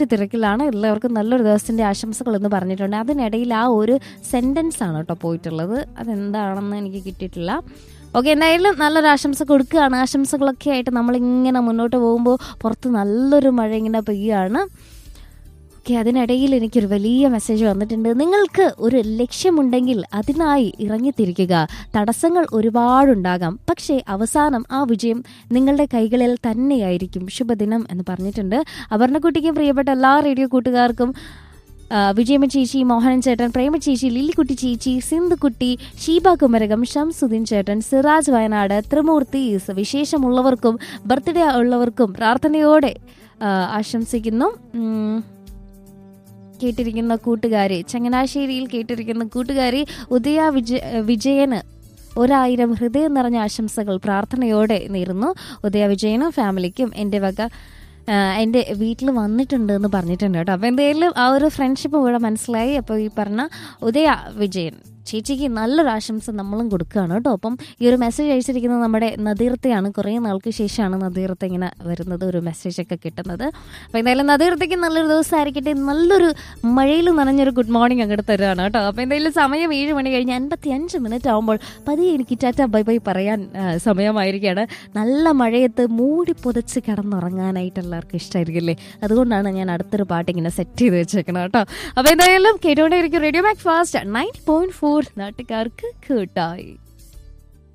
തിരക്കിലാണ് എല്ലാവർക്കും നല്ലൊരു ദിവസത്തിന്റെ ആശംസകൾ എന്ന് പറഞ്ഞിട്ടുണ്ട് അതിനിടയിൽ ആ ഒരു സെന്റൻസ് ആണ് കേട്ടോ പോയിട്ടുള്ളത് അതെന്താണെന്ന് എനിക്ക് കിട്ടിയിട്ടില്ല ഓക്കെ എന്തായാലും നല്ലൊരു ആശംസ കൊടുക്കുകയാണ് ആശംസകളൊക്കെ ആയിട്ട് നമ്മളിങ്ങനെ മുന്നോട്ട് പോകുമ്പോൾ പുറത്ത് നല്ലൊരു മഴ ഇങ്ങനെ പെയ്യുകയാണ് ഓക്കെ അതിനിടയിൽ എനിക്കൊരു വലിയ മെസ്സേജ് വന്നിട്ടുണ്ട് നിങ്ങൾക്ക് ഒരു ലക്ഷ്യമുണ്ടെങ്കിൽ അതിനായി ഇറങ്ങിത്തിരിക്കുക തടസ്സങ്ങൾ ഒരുപാടുണ്ടാകാം പക്ഷേ അവസാനം ആ വിജയം നിങ്ങളുടെ കൈകളിൽ തന്നെയായിരിക്കും ശുഭദിനം എന്ന് പറഞ്ഞിട്ടുണ്ട് അപർണക്കുട്ടിക്കും പ്രിയപ്പെട്ട എല്ലാ റേഡിയോ കൂട്ടുകാർക്കും ആ, വിജയമ്മ ചേച്ചി മോഹനൻ ചേട്ടൻ പ്രേമ ചേച്ചി ലില്ലിക്കുട്ടി ചേച്ചി സിന്ധുക്കുട്ടി ഷീബ കുമരകം ഷംസുദ്ദീൻ ചേട്ടൻ സിറാജ് വയനാട് ത്രിമൂർത്തീസ് വിശേഷമുള്ളവർക്കും ബർത്ത്ഡേ ഉള്ളവർക്കും പ്രാർത്ഥനയോടെ ആ, ആശംസിക്കുന്നു ഉം. കേട്ടിരിക്കുന്ന കൂട്ടുകാരി ചങ്ങനാശ്ശേരിയിൽ കേട്ടിരിക്കുന്ന കൂട്ടുകാരി ഉദയ വിജയ വിജയന് ഒരായിരം ഹൃദയം നിറഞ്ഞ ആശംസകൾ പ്രാർത്ഥനയോടെ നേരുന്നു ഉദയ വിജയനും ഫാമിലിക്കും എൻ്റെ വക ആ, എൻ്റെ വീട്ടിൽ വന്നിട്ടുണ്ട് എന്ന് പറഞ്ഞിട്ടുണ്ട് കേട്ടോ അപ്പോൾ എന്തായാലും ആ ഒരു ഫ്രണ്ട്ഷിപ്പ് ഇവിടെ മനസ്സിലായി അപ്പോൾ ഈ പറഞ്ഞ ഉദയ വിജയൻ ചേച്ചിക്ക് നല്ലൊരു ആശംസ നമ്മളും കൊടുക്കുകയാണ് കേട്ടോ അപ്പം ഈ ഒരു മെസ്സേജ് അയച്ചിരിക്കുന്നത് നമ്മുടെ നദീർത്തയാണ് കുറേ നാൾക്ക് ശേഷമാണ് നദീർത്ത ഇങ്ങനെ വരുന്നത് ഒരു മെസ്സേജൊക്കെ കിട്ടുന്നത് അപ്പോൾ എന്തായാലും നദീർത്തയ്ക്ക് നല്ലൊരു ദിവസമായിരിക്കട്ടെ നല്ലൊരു മഴയിൽ നനഞ്ഞൊരു ഗുഡ് മോർണിംഗ് അങ്ങോട്ട് തരുവാണ് കേട്ടോ അപ്പോൾ എന്തായാലും സമയം ഏഴ് മണി കഴിഞ്ഞ് അൻപത്തി അഞ്ച് മിനിറ്റ് ആകുമ്പോൾ പതിയെ എനിക്ക് ടാറ്റ ബൈ ബൈ പറയാൻ ആ, സമയമായിരിക്കുകയാണ് നല്ല മഴയത്ത് മൂടി പുതച്ച് കിടന്നുറങ്ങാനായിട്ട് എല്ലാവർക്കും ഇഷ്ടമായിരിക്കില്ലേ അതുകൊണ്ടാണ് ഞാൻ അടുത്തൊരു പാട്ട് ഇങ്ങനെ സെറ്റ് ചെയ്ത് വെച്ചേക്കണം കേട്ടോ അപ്പോൾ എന്തായാലും കേട്ടോണ്ടേ ഇരിക്കും radio MAC FAST ninety point four നാട്ടുകാർക്ക് കൂട്ടായി